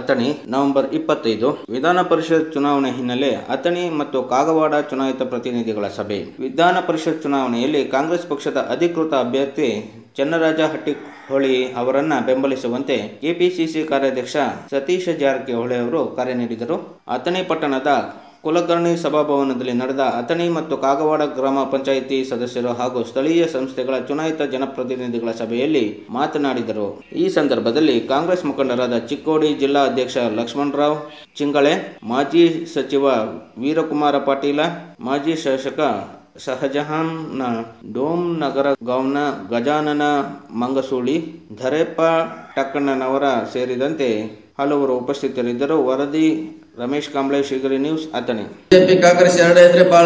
Athani November ಇಪ್ಪತ್ತೈದು ವಿಧಾನ ಪರಿಷತ್ ಚುನಾವಣೆ ಹಿನ್ನೆಲೆ ಅಥಣಿ ಮತ್ತು ಕಾಗವಾಡ ಚುನಾಯಿತ ಪ್ರತಿನಿಧಿಗಳ ಸಭೆ ವಿಧಾನ ಪರಿಷತ್ ಚುನಾವಣೆಯಲ್ಲಿ ಕಾಂಗ್ರೆಸ್ ಪಕ್ಷದ ಅಧಿಕೃತ ಅಭ್ಯರ್ಥಿ ಚನ್ನರಾಜ ಹಟ್ಟಿಹೊಳಿ ಅವರನ್ನ ಬೆಂಬಲಿಸುವಂತೆ ಕೆಪಿಸಿಸಿ ಕಾರ್ಯಾಧ್ಯಕ್ಷ ಸತೀಶ ಜಾರಕಿಹೊಳಿ ಅವರು ಕರೆ ನೀಡಿದರು ಅಥಣಿ ಪಟ್ಟಣದ ಕುಲಕರ್ಣಿ ಸಭಾಭವನದಲ್ಲಿ ನಡೆದ ಅಥಣಿ ಮತ್ತು ಕಾಗವಾಡ ಗ್ರಾಮ ಪಂಚಾಯಿತಿ ಸದಸ್ಯರು ಹಾಗೂ ಸ್ಥಳೀಯ ಸಂಸ್ಥೆಗಳ ಚುನಾಯಿತ ಜನಪ್ರತಿನಿಧಿಗಳ ಸಭೆಯಲ್ಲಿ ಮಾತನಾಡಿದರು ಈ ಸಂದರ್ಭದಲ್ಲಿ ಕಾಂಗ್ರೆಸ್ ಮುಖಂಡರಾದ ಚಿಕ್ಕೋಡಿ ಜಿಲ್ಲಾ ಅಧ್ಯಕ್ಷ ಲಕ್ಷ್ಮಣರಾವ್ ಚಿಂಗಳೆ ಮಾಜಿ ಸಚಿವ ವೀರಕುಮಾರ ಪಾಟೀಲ ಮಾಜಿ ಶಾಸಕ ಶಹಜಹಾನ್ನ ಡೋಮ್ ನಗರ ಗಾವ್ನ ಗಜಾನನ ಮಂಗಸೂಳಿ ಧರೆಪ್ಪ ಟಕ್ಕಣ್ಣನವರ ಸೇರಿದಂತೆ ಹಲವರು ಉಪಸ್ಥಿತರಿದ್ದರು ವರದಿ ರಮೇಶ್ ಕಾಂಬ್ಳೆ ಶಿಗರಿ ನ್ಯೂಸ್ ಅಥಣಿ ಬಿಜೆಪಿ ಕಾಂಗ್ರೆಸ್ ಎರಡೇ ಇದ್ರೆ ಬಹಳ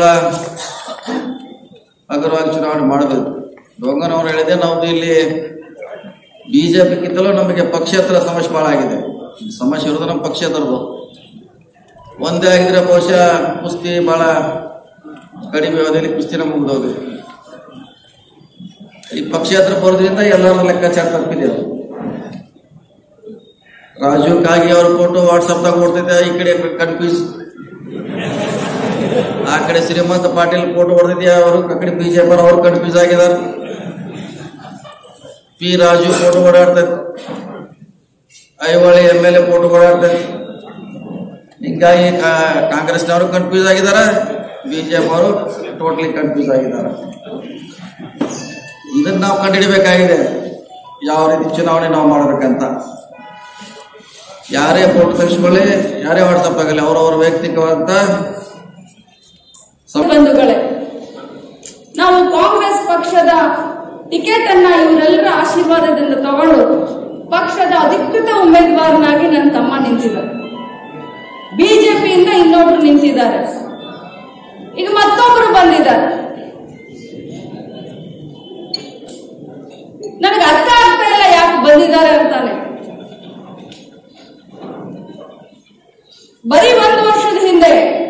ಹಗುರವಾಗಿ ಚುನಾವಣೆ ಮಾಡಬೇಕು ಡೊಂಗನವ್ರು ಹೇಳಿದೆ ನಾವು ಇಲ್ಲಿ ಬಿಜೆಪಿಗಿಂತಲೂ ನಮಗೆ ಪಕ್ಷೇತರ ಸಮಸ್ಯೆ ಬಹಳ ಆಗಿದೆ ಸಮಸ್ಯೆ ಇರೋದು ನಮ್ಮ ಪಕ್ಷೇತರದು ಒಂದೇ ಆಗಿದ್ರೆ ಬಹುಶಃ ಕುಸ್ತಿ ಬಹಳ ಕಡಿಮೆ ಅವಧಿಯಲ್ಲಿ ಕುಸ್ತಿನ ಮುಗಿದೋದು ಈ ಪಕ್ಷೇತರ ಬರೋದ್ರಿಂದ ಎಲ್ಲರ ಲೆಕ್ಕಾಚಾರ ತಪ್ಪಿದೆ ಅದು ರಾಜೀವ್ ಕಾಗಿ ಅವ್ರ ಫೋಟೋ ವಾಟ್ಸಪ್ದಾಗ ಓಡ್ತಿದ್ದೆ ಈ ಕಡೆ ಕನ್ಫ್ಯೂಸ್ ಆ ಕಡೆ ಶ್ರೀಮಂತ ಪಾಟೀಲ್ ಫೋಟೋ ಹೊಡೆದಿದ್ಯಾ ಅವರು ಆ ಕಡೆ ಬಿಜೆಪಿ ಅವ್ರು ಕನ್ಫ್ಯೂಸ್ ಆಗಿದ್ದಾರೆ ಪಿ ರಾಜು ಫೋಟೋ ಓಡಾಡ್ತಾರೆ Aihole M L A photo ಓಡಾಡ್ತಾರೆ ಹಿಂಗಾಗಿ ಕಾ- ಕಾಂಗ್ರೆಸ್ನವರು ಕನ್ಫ್ಯೂಸ್ ಆಗಿದ್ದಾರೆ ಬಿಜೆಪಿ ಅವರು ಟೋಟಲಿ ಕನ್ಫ್ಯೂಸ್ ಆಗಿದ್ದಾರೆ ಇದನ್ನ ನಾವು ಕಂಡುಹಿಡಬೇಕಾಗಿದೆ ಯಾವ ರೀತಿ ಚುನಾವಣೆ ನಾವು ಮಾಡಬೇಕಂತ ಯಾರೇ ಫೋಟೋ ತೆಗೆಸ್ಕೊಳ್ಳಿ ಯಾರೇ ವಾಟ್ಸಪ್ ಆಗಲಿ ಅವರವರ ವೈಯಕ್ತಿಕವಾದ ಸಂ- ಬಂಧುಗಳೇ ನಾವು ಕಾಂಗ್ರೆಸ್ ಪಕ್ಷದ ಟಿಕೆಟ್ ಅನ್ನ ಇವರೆಲ್ಲರ ಆಶೀರ್ವಾದದಿಂದ ತಗೊಂಡು ಪಕ್ಷದ ಅಧಿಕೃತ ಉಮೇದುವಾರನಾಗಿ ನನ್ನ ತಮ್ಮ ನಿಂತಿದ್ದಾರೆ ಬಿಜೆಪಿಯಿಂದ ಇನ್ನೊಬ್ರು ನಿಂತಿದ್ದಾರೆ ಈಗ ಮತ್ತೊಬ್ರು ಬಂದಿದ್ದಾರೆ ನನಗೆ ಅರ್ಥ ಆಗ್ತಾ ಇಲ್ಲ ಯಾಕೆ ಬಂದಿದ್ದಾರೆ ಅಂತಾನೆ ಬರೀ ಒಂದು ವರ್ಷದ ಹಿಂದೆ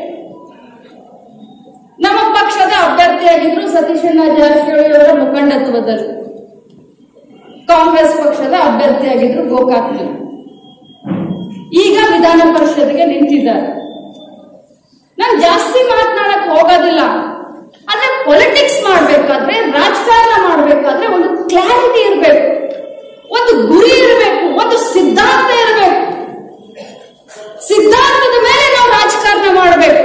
ನಮ್ಮ ಪಕ್ಷದ ಅಭ್ಯರ್ಥಿಯಾಗಿದ್ರು ಸತೀಶಣ್ಣ ಜಾರಕಿಹೊಳಿ ಅವರ ಮುಖಂಡತ್ವದಲ್ಲಿ ಕಾಂಗ್ರೆಸ್ ಪಕ್ಷದ ಅಭ್ಯರ್ಥಿಯಾಗಿದ್ರು ಗೋಕಾಕ್ನಲ್ಲಿ ಈಗ ವಿಧಾನ ಪರಿಷತ್ಗೆ ನಿಂತಿದ್ದಾರೆ ನಾನು ಜಾಸ್ತಿ ಮಾತನಾಡಕ್ ಹೋಗೋದಿಲ್ಲ ಆದ್ರೆ ಪೊಲಿಟಿಕ್ಸ್ ಮಾಡ್ಬೇಕಾದ್ರೆ ರಾಜಕಾರಣ ಮಾಡ್ಬೇಕಾದ್ರೆ ಒಂದು ಕ್ಲಾರಿಟಿ ಇರಬೇಕು ಒಂದು ಗುರಿ ಇರಬೇಕು ಒಂದು ಸಿದ್ಧಾಂತ ಇರಬೇಕು ಸಿದ್ಧಾಂತದ ಮೇಲೆ ನಾವು ರಾಜಕಾರಣ ಮಾಡಬೇಕು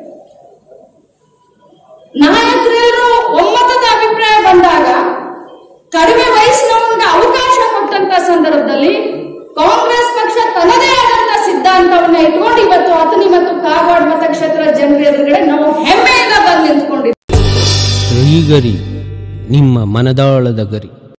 ನಾಯಕರು ಒಮ್ಮತದ ಅಭಿಪ್ರಾಯ ಬಂದಾಗ ಕಡಿಮೆ ವಯಸ್ಸಿನವರಿಗೆ ಅವಕಾಶ ಕೊಟ್ಟಂತ ಸಂದರ್ಭದಲ್ಲಿ ಕಾಂಗ್ರೆಸ್ ಪಕ್ಷ ತನ್ನದೇ ಆದಂತ ಸಿದ್ಧಾಂತವನ್ನ ಇಟ್ಕೊಂಡು ಇವತ್ತು ಅಥಣಿ ಮತ್ತು ಕಾಗವಾಡ ಮತಕ್ಷೇತ್ರ ಜನರ ಎದುರುಗಡೆ ನಾವು ಹೆಮ್ಮೆಯಿಂದ ಬಂದು ನಿಂತ್ಕೊಂಡಿದ್ದೀವಿ ಗರಿ ನಿಮ್ಮ ಮನದಾಳದ ಗರಿ